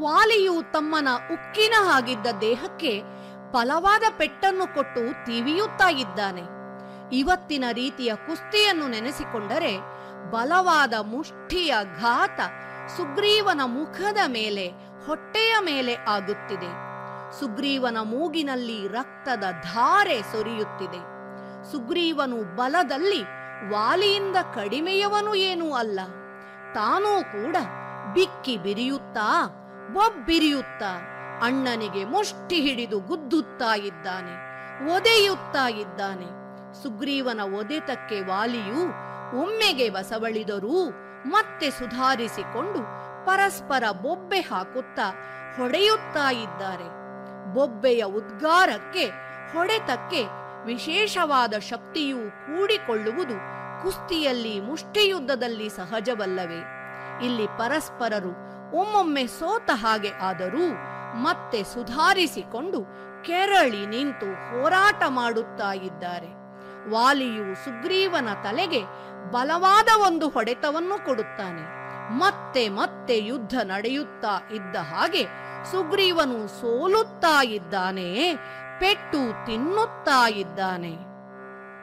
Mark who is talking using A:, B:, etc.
A: ವಾಲಿಯು ತಮ್ಮನ ಉಕ್ಕಿನ ಹಾಗಿದ್ದ ದೇಹಕ್ಕೆ ಬಲವಾದ ಪೆಟ್ಟನ್ನು ಕೊಟ್ಟು ತಿವಿಯುತ್ತಾ ಇದ್ದಾನೆ ಇವತ್ತಿನ ರೀತಿಯ ಕುಸ್ತಿಯನ್ನು ನೆನೆಸಿಕೊಂಡರೆ ಬಲವಾದ ಮುಷ್ಟಿಯ ಘಾತ ಸುಗ್ರೀವನ ಮುಖದ ಮೇಲೆ ಹೊಟ್ಟೆಯ ಮೇಲೆ ಆಗುತ್ತಿದೆ ಸುಗ್ರೀವನ ಮೂಗಿನಲ್ಲಿ ರಕ್ತದ ಧಾರೆ ಸೊರಿಯುತ್ತಿದೆ ಸುಗ್ರೀವನು ಬಲದಲ್ಲಿ ವಾಲಿಯಿಂದ ಕಡಿಮೆಯವನು ಏನೂ ಅಲ್ಲ ತಾನೂ ಕೂಡ ಬಿಕ್ಕಿ ಬಿರಿಯುತ್ತಾ ಬೊಬ್ಬಿರಿಯುತ್ತಾ ಅಣ್ಣನಿಗೆ ಮುಷ್ಟಿ ಹಿಡಿದು ಗುದ್ದುತ್ತಾ ಇದ್ದಾನೆ ಒದೆಯುತ್ತಾ ಇದ್ದಾನೆ ಸುಗ್ರೀವನ ಒದೆತಕ್ಕೆ ವಾಲಿಯು ಒಮ್ಮೆಗೆ ಬಸವಳಿದರೂ ಮತ್ತೆ ಸುಧಾರಿಸಿಕೊಂಡು ಪರಸ್ಪರ ಬೊಬ್ಬೆ ಹಾಕುತ್ತಾ ಹೊಡೆಯುತ್ತಾ ಇದ್ದಾರೆ ಬೊಬ್ಬೆಯ ಉದ್ಗಾರಕ್ಕೆ ಹೊಡೆತಕ್ಕೆ ವಿಶೇಷವಾದ ಶಕ್ತಿಯು ಕೂಡಿಕೊಳ್ಳುವುದು ಕುಸ್ತಿಯಲ್ಲಿ ಮುಷ್ಟಿಯುದ್ಧದಲ್ಲಿ ಸಹಜವಲ್ಲವೇ ಇಲ್ಲಿ ಪರಸ್ಪರರು ಒಮ್ಮೊಮ್ಮೆ ಸೋತ ಹಾಗೆ ಆದರೂ ಮತ್ತೆ ಸುಧಾರಿಸಿಕೊಂಡು ಕೆರಳಿ ನಿಂತು ಹೋರಾಟ ಮಾಡುತ್ತಾ ಇದ್ದಾರೆ ವಾಲಿಯು ಸುಗ್ರೀವನ ತಲೆಗೆ ಬಲವಾದ ಒಂದು ಹೊಡೆತವನ್ನು ಕೊಡುತ್ತಾನೆ ಮತ್ತೆ ಮತ್ತೆ ಯುದ್ಧ ನಡೆಯುತ್ತಾ ಇದ್ದ ಹಾಗೆ ಸುಗ್ರೀವನು ಸೋಲುತ್ತಾ ಇದ್ದಾನೆ ಪೆಟ್ಟು ತಿನ್ನುತ್ತಾ ಇದ್ದಾನೆ